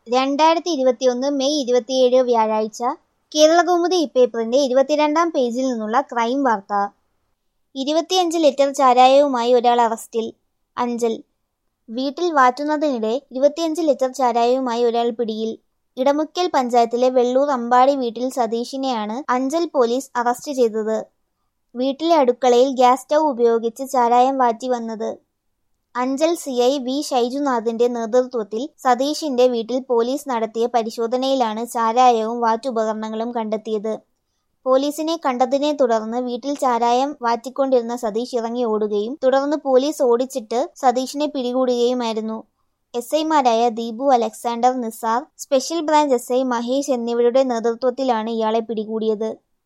രണ്ടായിരത്തി ഇരുപത്തിയൊന്ന് മെയ് ഇരുപത്തിയേഴ് വ്യാഴാഴ്ച കേരളകൗമുദി ഇപ്പേപ്പറിന്റെ ഇരുപത്തിരണ്ടാം പേജിൽ നിന്നുള്ള ക്രൈം വാർത്ത ഇരുപത്തിയഞ്ച് ലിറ്റർ ചാരായവുമായി ഒരാൾ അറസ്റ്റിൽ അഞ്ചൽ വീട്ടിൽ വാറ്റുന്നതിനിടെ ഇരുപത്തിയഞ്ച് ലിറ്റർ ചാരായവുമായി ഒരാൾ പിടിയിൽ ഇടമുക്കൽ പഞ്ചായത്തിലെ വെള്ളൂർ അമ്പാടി വീട്ടിൽ സതീഷിനെയാണ് അഞ്ചൽ പോലീസ് അറസ്റ്റ് ചെയ്തത് വീട്ടിലെ അടുക്കളയിൽ ഗ്യാസ് സ്റ്റൗ ഉപയോഗിച്ച് ചാരായം വാറ്റി വന്നത് അഞ്ചൽ സി ഐ വി ഷൈജുനാഥിന്റെ നേതൃത്വത്തിൽ സതീഷിന്റെ വീട്ടിൽ പോലീസ് നടത്തിയ പരിശോധനയിലാണ് ചാരായവും വാറ്റുപകരണങ്ങളും കണ്ടെത്തിയത് പോലീസിനെ കണ്ടതിനെ തുടർന്ന് വീട്ടിൽ ചാരായം വാറ്റിക്കൊണ്ടിരുന്ന സതീഷ് ഇറങ്ങി ഓടുകയും തുടർന്ന് പോലീസ് ഓടിച്ചിട്ട് സതീഷിനെ പിടികൂടുകയുമായിരുന്നു എസ് ഐമാരായ Deepu Alexander Nisar special branch S I Mahesh എന്നിവരുടെ നേതൃത്വത്തിലാണ് ഇയാളെ പിടികൂടിയത്